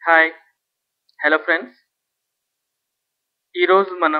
hi hello friends ఈరోజు మనం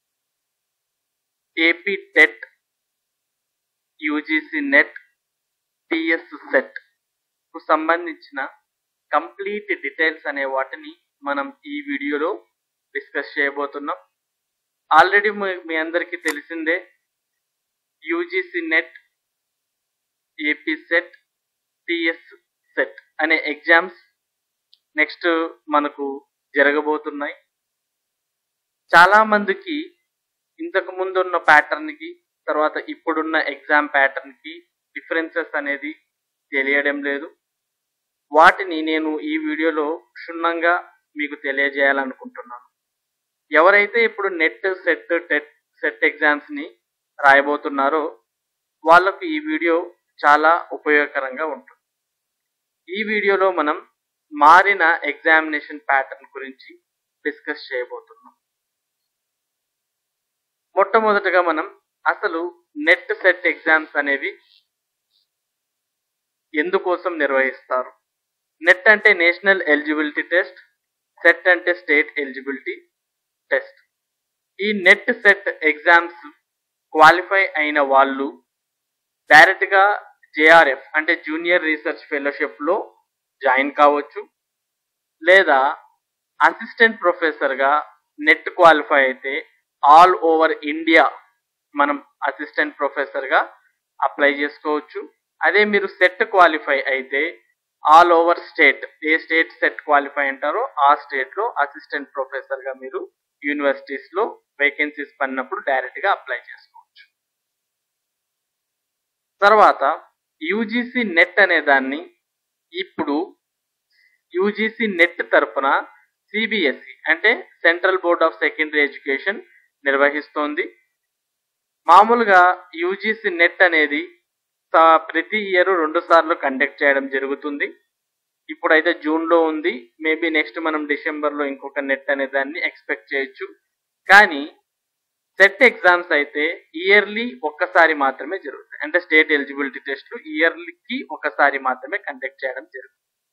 AP TET UGC NET TS SET కు సంబంధించిన కంప్లీట్ డీటెయిల్స్ అనే వాటిని మనం ఈ వీడియోలో డిస్కస్ చేయబోతున్నాం ఆల్రెడీ మీ అందరికీ తెలిసిందే UGC NET AP SET TS SET అనే ఎగ్జామ్స్ నెక్స్ట్ మనకు జరగబోతున్నాయి చాలా మందికి ఇంతకు ముందు ఉన్న ప్యాటర్న్ కి తర్వాత ఇప్పుడున్న ఎగ్జామ్ ప్యాటర్న్ కి డిఫరెన్సెస్ అనేది తెలియడం లేదు వాటిని నేను ఈ వీడియోలో క్షుణ్ణంగా మీకు తెలియజేయాలనుకుంటున్నాను ఎవరైతే ఇప్పుడు NET SET TET SET exams ని రాయబోతున్నారో వాళ్ళకు ఈ వీడియో చాలా ఉపయోగకరంగా ఉంటుంది ఈ వీడియోలో మనం మారిన ఎగ్జామినేషన్ ప్యాటర్న్ గురించి డిస్కస్ చేయబోతున్నాం మొట్టమొదటగా మనం అసలు నెట్ సెట్ ఎగ్జామ్స్ అనేవి ఎందుకోసం నిర్వహిస్తారు నెట్ అంటే నేషనల్ ఎలిజిబిలిటీ టెస్ట్ సెట్ అంటే స్టేట్ ఎలిజిబిలిటీ టెస్ట్ ఈ నెట్ సెట్ ఎగ్జామ్స్ క్వాలిఫై అయిన వాళ్ళు డైరెక్ట్గా జేఆర్ఎఫ్ అంటే జూనియర్ రీసెర్చ్ ఫెలోషిప్లో జాయిన్ కావచ్చు లేదా అసిస్టెంట్ ప్రొఫెసర్గా నెట్ క్వాలిఫై అయితే ఆల్ ఓవర్ ఇండియా మనం అసిస్టెంట్ ప్రొఫెసర్గా అప్లై చేసుకోవచ్చు అదే మీరు సెట్ క్వాలిఫై అయితే ఆల్ ఓవర్ స్టేట్ ఏ స్టేట్ సెట్ క్వాలిఫై అంటారో ఆ స్టేట్లో అసిస్టెంట్ ప్రొఫెసర్గా మీరు యూనివర్సిటీస్లో వేకెన్సీస్ పడినప్పుడు డైరెక్ట్గా అప్లై చేసుకోవచ్చు తర్వాత యూజీసీ నెట్ అనే దాన్ని ఇప్పుడు యూజీసీ నెట్ తరపున సిబిఎస్ఈ అంటే central board of secondary education నిర్వహిస్తోంది మామూలుగా యూజీసీ నెట్ అనేది ప్రతి ఇయర్ రెండు సార్లు కండక్ట్ చేయడం జరుగుతుంది ఇప్పుడైతే జూన్లో ఉంది మేబీ నెక్స్ట్ మనం డిసెంబర్లో ఇంకొక నెట్ అనే దాన్ని ఎక్స్పెక్ట్ చేయొచ్చు కానీ సెట్ ఎగ్జామ్స్ అయితే ఇయర్లీ ఒక్కసారి మాత్రమే జరుగుతాయి అంటే స్టేట్ ఎలిజిబిలిటీ టెస్ట్లు ఇయర్లీకి ఒకసారి మాత్రమే కండక్ట్ చేయడం జరుగుతుంది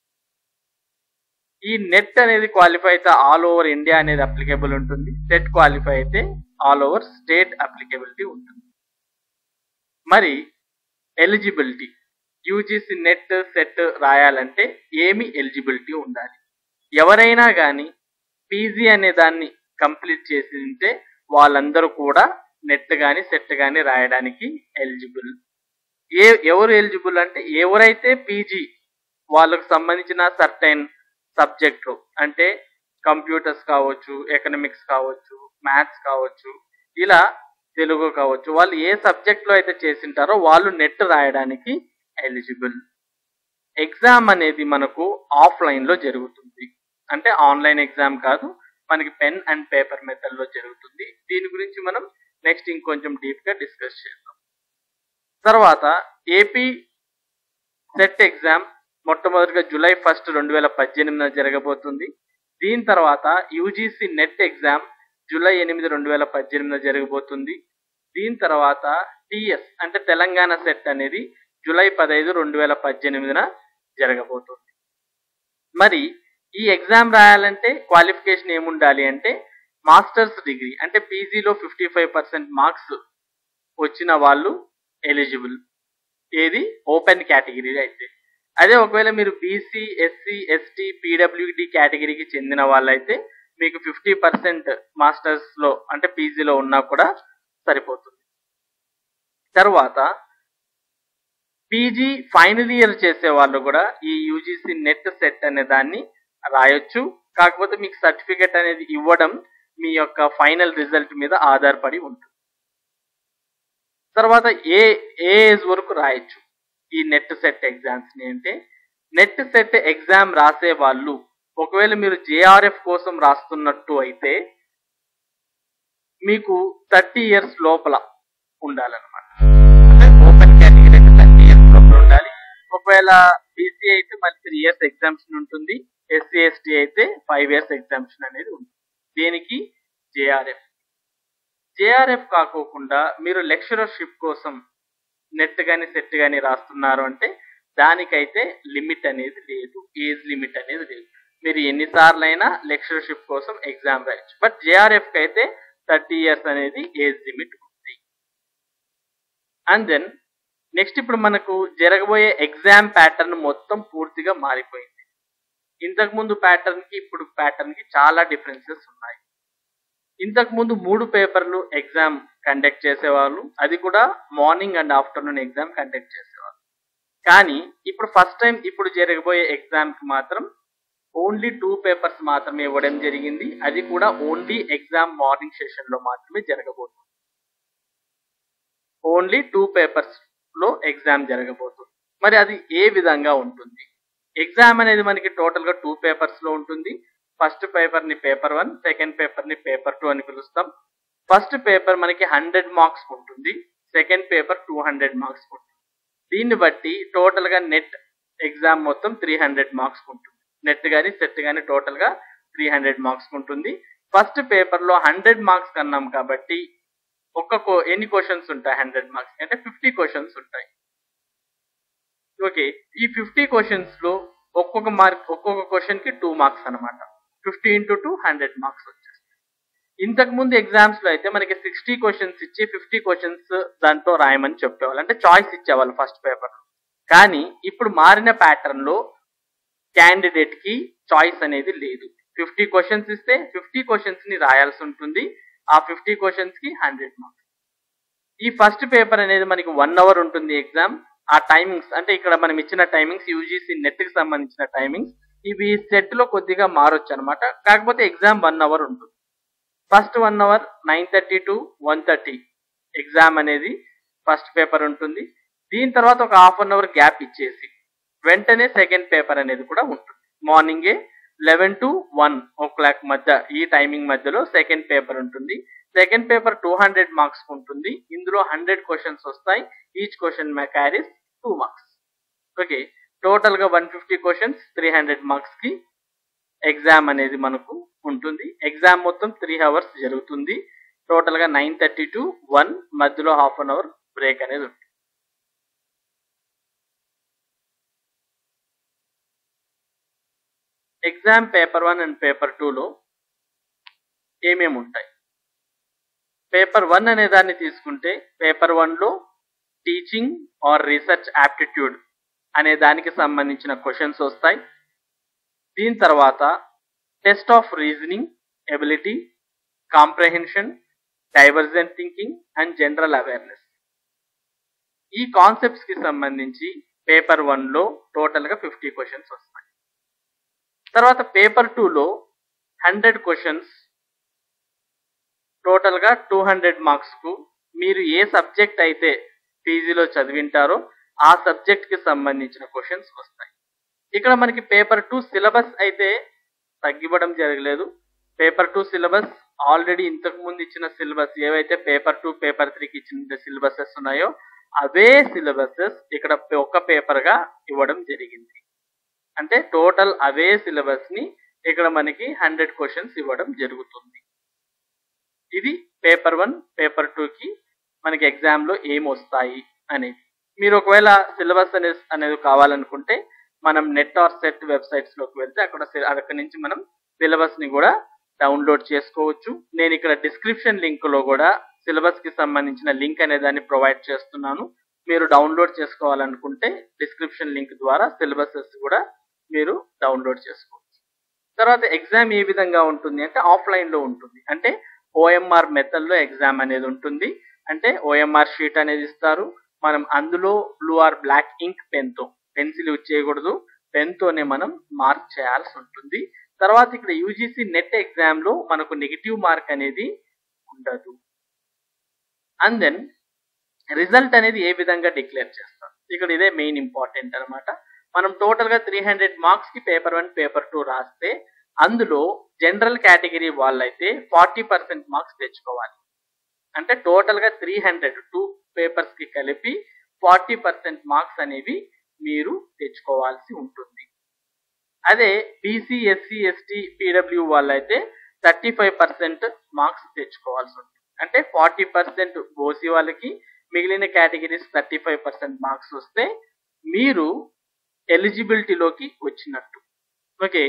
ఈ నెట్ అనేది క్వాలిఫై అయితే ఆల్ ఓవర్ ఇండియా అనేది అప్లికేబుల్ ఉంటుంది సెట్ క్వాలిఫై అయితే ఆల్ ఓవర్ స్టేట్ అప్లికేబిలిటీ ఉంటుంది మరి ఎలిజిబిలిటీ యూజీసీ నెట్ సెట్ రాయాలంటే ఏమి ఎలిజిబిలిటీ ఉండాలి ఎవరైనా కానీ పీజీ అనే దాన్ని కంప్లీట్ చేసి ఉంటే వాళ్ళందరూ కూడా నెట్ కానీ సెట్ కానీ రాయడానికి ఎలిజిబుల్ ఏ ఎవరు ఎలిజిబుల్ అంటే ఎవరైతే పీజీ వాళ్ళకు సంబంధించిన సర్టైన్ సబ్జెక్టు అంటే కంప్యూటర్స్ కావచ్చు ఎకనామిక్స్ కావచ్చు మ్యాథ్స్ కావచ్చు ఇలా తెలుగు కావచ్చు వాళ్ళు ఏ సబ్జెక్ట్లో అయితే చేసింటారో వాళ్ళు నెట్ రాయడానికి ఎలిజిబుల్ ఎగ్జామ్ అనేది మనకు ఆఫ్లైన్లో జరుగుతుంది అంటే ఆన్లైన్ ఎగ్జామ్ కాదు మనకి పెన్ అండ్ పేపర్ మెథడ్లో జరుగుతుంది దీని గురించి మనం నెక్స్ట్ ఇంకొంచెం డీప్గా డిస్కస్ చేద్దాం తర్వాత ఏపీ సెట్ ఎగ్జామ్ మొట్టమొదటిగా జూలై ఫస్ట్ రెండు వేల పద్దెనిమిదిన జరగబోతుంది దీని తర్వాత యూజీసీ నెట్ ఎగ్జామ్ జూలై ఎనిమిది రెండు వేల పద్దెనిమిదిన జరగబోతుంది దీని తర్వాత టిఎస్ అంటే తెలంగాణ సెట్ అనేది జూలై పదహైదు రెండు వేల పద్దెనిమిదిన జరగబోతుంది మరి ఈ ఎగ్జామ్ రాయాలంటే క్వాలిఫికేషన్ ఏముండాలి అంటే మాస్టర్స్ డిగ్రీ అంటే పీజీలో ఫిఫ్టీ ఫైవ్ పర్సెంట్ మార్క్స్ వచ్చిన వాళ్ళు ఎలిజిబుల్ ఏది ఓపెన్ కేటగిరీ అయితే అదే ఒకవేళ మీరు బీసీ ఎస్సీ ఎస్టీ పీడబ్ల్యూడి కేటగిరీకి చెందిన వాళ్ళైతే మీకు ఫిఫ్టీ పర్సెంట్ మాస్టర్స్లో అంటే పీజీలో ఉన్నా కూడా సరిపోతుంది తర్వాత పీజీ ఫైనల్ ఇయర్ చేసే వాళ్ళు కూడా ఈ యూజీసీ నెట్ సెట్ అనే దాన్ని రాయొచ్చు కాకపోతే మీకు సర్టిఫికెట్ అనేది ఇవ్వడం మీ యొక్క ఫైనల్ రిజల్ట్ మీద ఆధారపడి ఉంటుంది తర్వాత ఏ ఏ ఏజ్ వరకు రాయొచ్చు ఈ నెట్ సెట్ ఎగ్జామ్స్ ని అంటే నెట్ సెట్ ఎగ్జామ్ రాసే వాళ్ళు ఒకవేళ మీరు జేఆర్ఎఫ్ కోసం రాస్తున్నట్టు అయితే మీకు థర్టీ ఇయర్స్ లోపల ఉండాలన్నమాట అంటే ఓపెన్ కేటగిరీ అయితే థర్టీ ఇయర్స్ లోపల ఉండాలి ఒకవేళ బీసీ అయితే మళ్ళీ త్రీ ఇయర్స్ ఎగ్జామ్షన్ ఉంటుంది ఎస్సీ ఎస్టీ అయితే ఫైవ్ ఇయర్స్ ఎగ్జామ్షన్ అనేది ఉంటుంది దేనికి జేఆర్ఎఫ్ జేఆర్ఎఫ్ కాకోకుండా మీరు లెక్చరర్షిప్ కోసం నెట్ కానీ సెట్ కానీ రాస్తున్నారు అంటే దానికైతే లిమిట్ అనేది లేదు ఏజ్ లిమిట్ అనేది లేదు మీరు మీరు ఎన్నిసార్లు అయినా లెక్చరర్షిప్ కోసం ఎగ్జామ్ రాయొచ్చు బట్ జేఆర్ఎఫ్ కి అయితే థర్టీ ఇయర్స్ అనేది ఏజ్ లిమిట్ ఉంది అండ్ దెన్ నెక్స్ట్ ఇప్పుడు మనకు జరగబోయే ఎగ్జామ్ ప్యాటర్న్ మొత్తం పూర్తిగా మారిపోయింది ఇంతకు ముందు ప్యాటర్న్ కి ఇప్పుడు ప్యాటర్న్ కి చాలా డిఫరెన్సెస్ ఉన్నాయి ఇంతకు ముందు మూడు పేపర్లు ఎగ్జామ్ కండక్ట్ చేసేవాళ్ళు అది కూడా morning and afternoon exam conduct చేసేవాళ్ళు కానీ ఇప్పుడు ఫస్ట్ టైం ఇప్పుడు జరగబోయే ఎగ్జామ్ కి మాత్రం ఓన్లీ టూ పేపర్స్ మాత్రమే ఇవ్వడం జరిగింది అది కూడా ఓన్లీ ఎగ్జామ్ మార్నింగ్ సెషన్ లో మాత్రమే జరగబోతుంది ఓన్లీ టూ పేపర్స్ లో ఎగ్జామ్ జరగబోతుంది మరి అది ఏ విధంగా ఉంటుంది ఎగ్జామ్ అనేది మనకి టోటల్ గా టూ పేపర్స్ లో ఉంటుంది ఫస్ట్ పేపర్ ని పేపర్ వన్ సెకండ్ పేపర్ ని పేపర్ టూ అని పిలుస్తాం ఫస్ట్ పేపర్ మనకి హండ్రెడ్ మార్క్స్ ఉంటుంది second paper two hundred marks ఉంటుంది దీన్ని బట్టి టోటల్ గా నెట్ ఎగ్జామ్ మొత్తం త్రీ హండ్రెడ్ మార్క్స్ ఉంటుంది నెట్ కానీ సెట్ కానీ టోటల్ గా త్రీ హండ్రెడ్ మార్క్స్ ఉంటుంది ఫస్ట్ పేపర్ లో హండ్రెడ్ మార్క్స్ కన్నాం కాబట్టి ఒక్క కో- ఎన్ని క్వశ్చన్స్ ఉంటాయి హండ్రెడ్ మార్క్స్ అంటే ఫిఫ్టీ క్వశ్చన్స్ ఉంటాయి ఓకే ఈ ఫిఫ్టీ క్వశ్చన్స్ లో ఒక్కొక్క మార్క్ ఒక్కొక్క క్వశ్చన్ కి టూ మార్క్స్ అన్నమాట fifty into two hundred marks వచ్చేస్తాయి ఇంతకు ముందు ఎగ్జామ్స్ లో అయితే మనకి సిక్స్టీ క్వశ్చన్స్ ఇచ్చి ఫిఫ్టీ క్వశ్చన్స్ దాంట్లో రాయమని చెప్పేవాళ్ళు అంటే చాయిస్ ఇచ్చేవాళ్ళు ఫస్ట్ పేపర్ కానీ ఇప్పుడు మారిన ప్యాటర్న్ లో క్యాండిడేట్ కి చాయిస్ అనేది లేదు ఫిఫ్టీ క్వశ్చన్స్ ఇస్తే ఫిఫ్టీ క్వశ్చన్స్ ని రాయాల్సి ఉంటుంది ఆ ఫిఫ్టీ క్వశ్చన్స్ కి హండ్రెడ్ మార్క్స్ ఈ ఫస్ట్ పేపర్ అనేది మనకి వన్ అవర్ ఉంటుంది ఎగ్జామ్ ఆ టైమింగ్స్ అంటే ఇక్కడ మనం ఇచ్చిన టైమింగ్స్ యూజీసీ నెట్ కి సంబంధించిన టైమింగ్స్ ఇవి సెట్ లో కొద్దిగా మారొచ్చు అనమాట కాకపోతే ఎగ్జామ్ వన్ అవర్ ఉంటుంది first one hour nine thirty to one thirty exam అనేది ఫస్ట్ పేపర్ ఉంటుంది దీని తర్వాత ఒక హాఫ్ అన్ అవర్ గ్యాప్ ఇచ్చేసి వెంటనే సెకండ్ పేపర్ అనేది కూడా ఉంటుంది మార్నింగే eleven to one o'clock మధ్య ఈ టైమింగ్ మధ్యలో సెకండ్ పేపర్ ఉంటుంది second paper two hundred marks ఉంటుంది ఇందులో హండ్రెడ్ క్వశ్చన్స్ వస్తాయి each question carries two marks okay total గా one fifty questions three hundred marks కి ఎగ్జామ్ అనేది మనకు ఉంటుంది ఎగ్జామ్ మొత్తం త్రీ అవర్స్ జరుగుతుంది టోటల్ గా నైన్ థర్టీ టు వన్ మధ్యలో హాఫ్ అన్ అవర్ బ్రేక్ అనేది ఉంటుంది exam paper one and paper టూలో ఏమేమి ఉంటాయి పేపర్ వన్ అనే దాన్ని తీసుకుంటే పేపర్ వన్లో టీచింగ్ ఆర్ రీసెర్చ్ యాప్టిట్యూడ్ అనే దానికి సంబంధించిన క్వశ్చన్స్ వస్తాయి దీని తర్వాత test of reasoning ability comprehension divergent thinking and general awareness ఈ కాన్సెప్ట్స్ కి సంబంధించి పేపర్ వన్ లో టోటల్ గా ఫిఫ్టీ క్వశ్చన్స్ వస్తాయి తర్వాత పేపర్ టూలో హండ్రెడ్ క్వశ్చన్స్ టోటల్ గా టూ హండ్రెడ్ మార్క్స్ కు మీరు ఏ సబ్జెక్ట్ అయితే పీజీలో చదివింటారో ఆ సబ్జెక్ట్ కి సంబంధించిన క్వశ్చన్స్ వస్తాయి ఇక్కడ మనకి పేపర్ టూ సిలబస్ అయితే తగ్గివ్వడం జరగలేదు పేపర్ టూ సిలబస్ ఆల్రెడీ ఇంతకు ముందు ఇచ్చిన సిలబస్ ఏవైతే పేపర్ టూ పేపర్ త్రీకి ఇచ్చిన సిలబసెస్ ఉన్నాయో అవే సిలబసెస్ ఇక్కడ ఒక పేపర్ గా ఇవ్వడం జరిగింది అంటే టోటల్ అవే సిలబస్ ని ఇక్కడ మనకి హండ్రెడ్ క్వశ్చన్స్ ఇవ్వడం జరుగుతుంది ఇది పేపర్ వన్ పేపర్ టూ కి మనకి ఎగ్జామ్ లో ఏం వస్తాయి అనేది మీరు ఒకవేళ సిలబస్ అనేది అనేది కావాలనుకుంటే మనం నెట్ ఆర్ సెట్ వెబ్సైట్స్ లోకి వెళ్తే అక్కడ సి- అక్కడి నుంచి మనం సిలబస్ ని కూడా డౌన్లోడ్ చేసుకోవచ్చు నేను ఇక్కడ డిస్క్రిప్షన్ లింక్ లో కూడా సిలబస్ కి సంబంధించిన లింక్ అనే దాన్ని ప్రొవైడ్ చేస్తున్నాను మీరు డౌన్లోడ్ చేసుకోవాలనుకుంటే డిస్క్రిప్షన్ లింక్ ద్వారా సిలబసెస్ కూడా మీరు డౌన్లోడ్ చేసుకోవచ్చు తర్వాత ఎగ్జామ్ ఏ విధంగా ఉంటుంది అంటే ఆఫ్లైన్ లో ఉంటుంది అంటే ఓఎంఆర్ మెథడ్ లో ఎగ్జామ్ అనేది ఉంటుంది అంటే ఓఎంఆర్ షీట్ అనేది ఇస్తారు మనం అందులో blue or black ink pen తో పెన్సిల్ యూజ్ చేయకూడదు పెన్ తోనే మనం మార్క్ చేయాల్సి ఉంటుంది తర్వాత ఇక్కడ యూజీసీ నెట్ ఎగ్జామ్ లో మనకు నెగిటివ్ మార్క్ అనేది ఉండదు అండ్ దెన్ రిజల్ట్ అనేది ఏ విధంగా డిక్లేర్ చేస్తాం ఇక్కడ ఇదే మెయిన్ ఇంపార్టెంట్ అన్నమాట మనం టోటల్ గా త్రీ హండ్రెడ్ మార్క్స్ కి పేపర్ వన్ పేపర్ టూ రాస్తే అందులో జనరల్ కేటగిరీ వాళ్ళైతే ఫార్టీ పర్సెంట్ మార్క్స్ తెచ్చుకోవాలి అంటే టోటల్ గా త్రీ హండ్రెడ్ టూ పేపర్స్ కి కలిపి ఫార్టీ పర్సెంట్ మార్క్స్ అనేవి మీరు తెచ్చుకోవాల్సి ఉంటుంది అదే బీసీ ఎస్సీ ఎస్టీ పీడబ్ల్యూ వాళ్ళైతే థర్టీ ఫైవ్ పర్సెంట్ మార్క్స్ తెచ్చుకోవాల్సి ఉంటుంది అంటే ఫార్టీ పర్సెంట్ ఓసీ వాళ్ళకి మిగిలిన categories thirty five percent marks వస్తే మీరు ఎలిజిబిలిటీలోకి వచ్చినట్టు ఓకే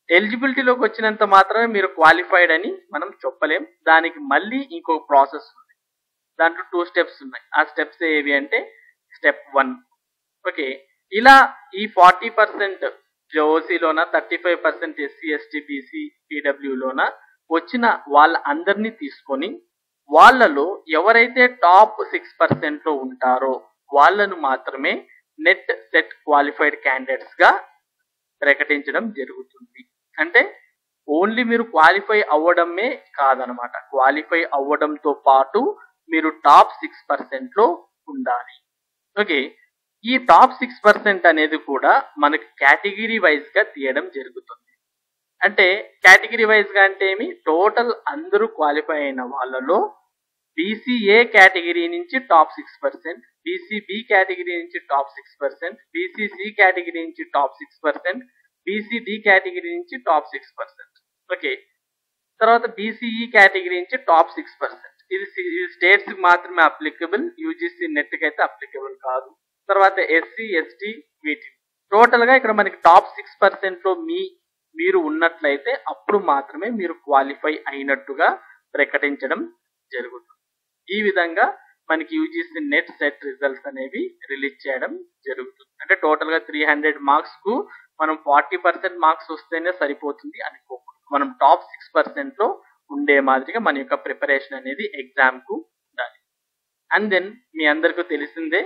ఎలిజిబిలిటీలోకి వచ్చినంత మాత్రమే మీరు క్వాలిఫైడ్ అని మనం చెప్పలేం దానికి మళ్ళీ ఇంకో ప్రాసెస్ ఉంది దాంట్లో టూ స్టెప్స్ ఉన్నాయి ఆ స్టెప్స్ ఏవి అంటే స్టెప్ వన్ ఓకే ఇలా ఈ ఫార్టీ పర్సెంట్ ఓసీలోన thirty five percent SC ST BC పీడబ్ల్యూలోన వచ్చిన వాళ్ళ అందరినీ తీసుకొని వాళ్ళలో ఎవరైతే టాప్ సిక్స్ పర్సెంట్ లో ఉంటారో వాళ్ళను మాత్రమే నెట్ సెట్ క్వాలిఫైడ్ క్యాండిడేట్స్ గా ప్రకటించడం జరుగుతుంది అంటే ఓన్లీ మీరు క్వాలిఫై అవ్వడమే కాదనమాట క్వాలిఫై అవ్వడంతో పాటు మీరు టాప్ సిక్స్ పర్సెంట్ లో ఉండాలి ఓకే ఈ టాప్ సిక్స్ పర్సెంట్ అనేది కూడా మనకి కేటగిరీ వైజ్ గా తీయడం జరుగుతుంది అంటే కేటగిరీ వైజ్ గా అంటే ఏమి టోటల్ అందరూ క్వాలిఫై అయిన వాళ్ళలో బీసీఏ కేటగిరీ నుంచి top six percent BCB category నుంచి top six percent BCC category నుంచి top six percent BCD category నుంచి టాప్ సిక్స్ పర్సెంట్ ఓకే తర్వాత బీసీఈ కేటగిరీ నుంచి టాప్ సిక్స్ పర్సెంట్ ఇది స్టేట్స్ కి మాత్రమే అప్లికబుల్ యూజీసీ నెట్ కి అయితే అప్లికబుల్ కాదు తర్వాత ఎస్సీ ఎస్టీ వీటి టోటల్ గా ఇక్కడ మనకి టాప్ సిక్స్ పర్సెంట్ లో మీ మీరు ఉన్నట్లయితే అప్పుడు మాత్రమే మీరు క్వాలిఫై అయినట్టుగా ప్రకటించడం జరుగుతుంది ఈ విధంగా మనకి యూజీసీ నెట్ సెట్ రిజల్ట్స్ అనేవి రిలీజ్ చేయడం జరుగుతుంది అంటే టోటల్ గా త్రీ హండ్రెడ్ మార్క్స్ కు మనం ఫార్టీ పర్సెంట్ మార్క్స్ వస్తేనే సరిపోతుంది అనుకోకూడదు మనం టాప్ సిక్స్ పర్సెంట్ లో ఉండే మాదిరిగా మన యొక్క ప్రిపరేషన్ అనేది ఎగ్జామ్ కు ఉండాలి అండ్ దెన్ మీ అందరికీ తెలిసిందే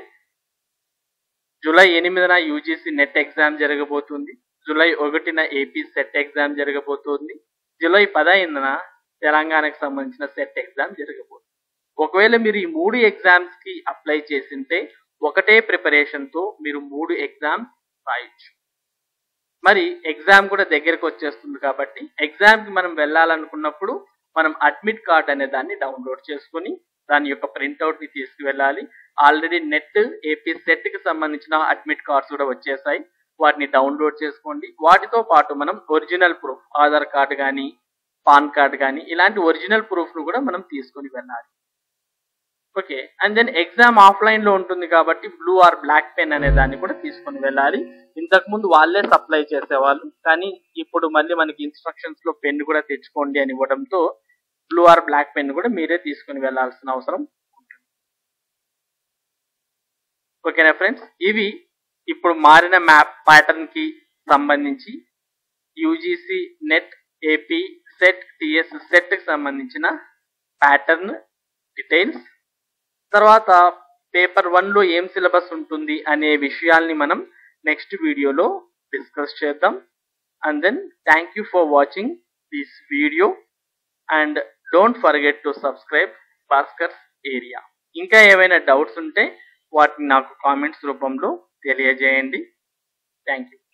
జూలై ఎనిమిదిన యూజీసీ నెట్ ఎగ్జామ్ జరగబోతుంది జూలై ఒకటిన ఏపీ సెట్ ఎగ్జామ్ జరగబోతుంది జూలై పదహైదున తెలంగాణకు సంబంధించిన సెట్ ఎగ్జామ్ జరగబోతుంది ఒకవేళ మీరు ఈ మూడు ఎగ్జామ్స్ కి అప్లై చేసింటే ఒకటే ప్రిపరేషన్ తో మీరు మూడు ఎగ్జామ్స్ రాయొచ్చు మరి ఎగ్జామ్ కూడా దగ్గరకు వచ్చేస్తుంది కాబట్టి ఎగ్జామ్ కి మనం వెళ్ళాలనుకున్నప్పుడు మనం అడ్మిట్ కార్డ్ అనే దాన్ని డౌన్లోడ్ చేసుకుని దాని యొక్క ప్రింట్అవుట్ ని తీసుకువెళ్ళాలి ఆల్రెడీ నెట్ ఏపీ సెట్ కి సంబంధించిన అడ్మిట్ కార్డ్స్ కూడా వచ్చేసాయి వాటిని డౌన్లోడ్ చేసుకోండి వాటితో పాటు మనం ఒరిజినల్ ప్రూఫ్ ఆధార్ కార్డు కానీ పాన్ కార్డ్ కానీ ఇలాంటి ఒరిజినల్ ప్రూఫ్ ను కూడా మనం తీసుకుని వెళ్ళాలి okay and then exam offline లో ఉంటుంది కాబట్టి బ్లూ ఆర్ బ్లాక్ పెన్ అనే దాన్ని కూడా తీసుకుని వెళ్ళాలి ఇంతకు ముందు వాళ్ళే సప్లై చేసేవాళ్ళు కానీ ఇప్పుడు మళ్ళీ మనకి ఇన్స్ట్రక్షన్స్ లో పెన్ కూడా తెచ్చుకోండి అని ఇవ్వడంతో బ్లూ ఆర్ బ్లాక్ పెన్ కూడా మీరే తీసుకుని వెళ్ళాల్సిన అవసరం ఉంటుంది ఓకేనా ఫ్రెండ్స్ ఇవి ఇప్పుడు మారిన మ్యాప్ ప్యాటర్న్ కి సంబంధించి UGC NET AP SET TS SET కి సంబంధించిన ప్యాటర్న్ డీటెయిల్స్ తర్వాత పేపర్ వన్ లో ఏం సిలబస్ ఉంటుంది అనే విషయాల్ని మనం నెక్స్ట్ వీడియోలో డిస్కస్ చేద్దాం and then thank you for watching this video and don't forget to subscribe Bhaskar's area ఇంకా ఏవైనా డౌట్స్ ఉంటే వాటిని నాకు కామెంట్స్ రూపంలో తెలియజేయండి థ్యాంక్ యూ